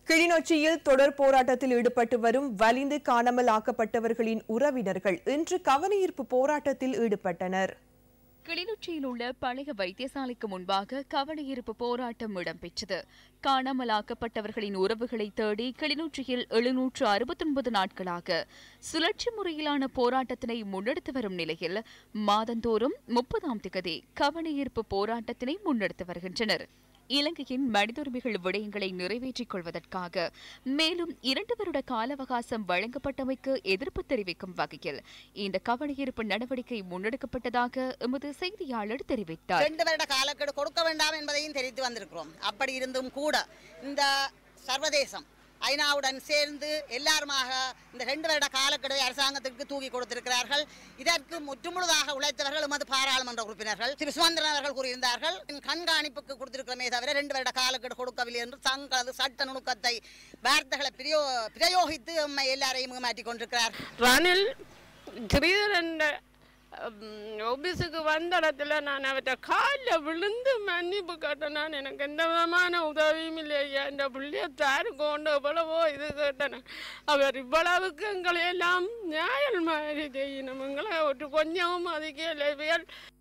கிளிநொச்சியில் தொடர் போராட்டத்தில் ஈடுபட்டு வரும் வலிந்து காணாமல் ஆக்கப்பட்டவர்களின் உறவினர்கள் இன்று கவனஈர்ப்பு போராட்டத்தில் ஈடுபட்டனர் கிளிநொச்சியில் உள்ள பழைய வைத்தியசாலைக்கு முன்பாக கவனஈர்ப்பு போராட்டம் இடம்பெற்றது காணாமலாக்கப்பட்டவர்களின் உறவுகளை தேடி கிளிநொச்சியில் எழுநூற்று அறுபத்தொன்பது நாட்களாக சுழற்சி முறையிலான போராட்டத்தினை முன்னெடுத்து வரும் நிலையில் மாதந்தோறும் முப்பதாம் திகதி கவனஈர்ப்பு போராட்டத்தினை முன்னெடுத்து வருகின்றனர் இலங்கையின் மனித உரிமைகள் விடயங்களை நிறைவேற்றிக் கொள்வதற்காக மேலும் இரண்டு வருட கால அவகாசம் வழங்கப்பட்டமைக்கு எதிர்ப்பு தெரிவிக்கும் வகையில் இந்த கவனஈர்ப்பு நடவடிக்கை முன்னெடுக்கப்பட்டதாக எமது செய்தியாளர் தெரிவித்தார் ரெண்டு வருட காலக்கெடு கொடுக்க வேண்டாம் என்பதையும் தெரிவித்து வந்திருக்கிறோம் அப்படி இருந்தும் கூட இந்த சர்வதேசம் ஐநாவுடன் சேர்ந்து எல்லாருமாக இந்த ரெண்டு வருட காலக்கெடுவை அரசாங்கத்திற்கு தூக்கி கொடுத்திருக்கிறார்கள் இதற்கு முற்றுமுழுதாக உழைத்தவர்கள் எமது பாராளுமன்ற உறுப்பினர்கள் திரு சுமந்திரன் அவர்கள் கூறியிருந்தார்கள் கண்காணிப்புக்கு கொடுத்திருக்கிறமே தவிர ரெண்டு வருட காலக்கெடு கொடுக்கவில்லை என்று தங்களது சட்ட நுணுக்கத்தை வார்த்தைகளை பிரயோ பிரயோகித்து எம்மை எல்லாரையும் ஏமாற்றிக் கொண்டிருக்கிறார் ரணில் கிரீதரன் ஆஃபீஸுக்கு வந்த இடத்துல நான் அவர்கிட்ட காலில் விழுந்து மன்னிப்பு கேட்டேன் நான் எனக்கு எந்த விதமான உதவியும் இல்லையா இந்த பிள்ளைய தாரு கொண்டு எவ்வளவோ இது கேட்டேன் அவர் இவ்வளவுக்கு எங்களை எல்லாம் நியாயம் மாதிரி செய்யணும் எங்களை ஒரு கொஞ்சமும் அதிக லெவியல்